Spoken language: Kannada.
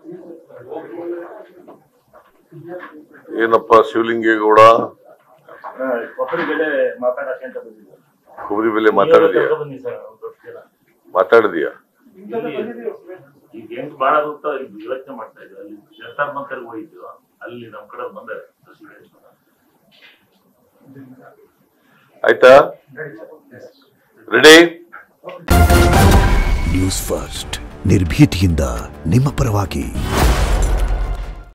ಏನಪ್ಪ ಶಿವಲಿಂಗೇಗೌಡ ಕೊಬ್ಬರಿ ಬೆಲೆ ಮಾತಾಡಕ್ಕೆ ಅಂತ ಬಂದಿದ್ದು ಕೊಬ್ಬರಿ ಬೆಲೆ ಮಾತಾಡಿದ್ಯಾ ಬನ್ನಿ ಸರ್ ಒಂದ್ ದೊಡ್ಡ ಜನ. ಮಾತಾಡಿದ್ಯಾ ಈಗ ಹೆಂಗ್ ಬಾಳ ಅಂತ ಯೋಚನೆ ಮಾಡ್ತಾ ಇದ್ರು ಅಲ್ಲಿ ಜಂತರ್ ಮಂತರ್ಗೆ ಹೋಗಿದ್ವು ಅಲ್ಲಿ ನಮ್ ಕಡೆ ಬಂದರೆ ಆಯ್ತಾ ರೆಡಿ ನ್ಯೂಸ್ ಫಸ್ಟ್ ನಿರ್ಭೀತಿಯಿಂದ ನಿಮ್ಮ ಪರವಾಗಿ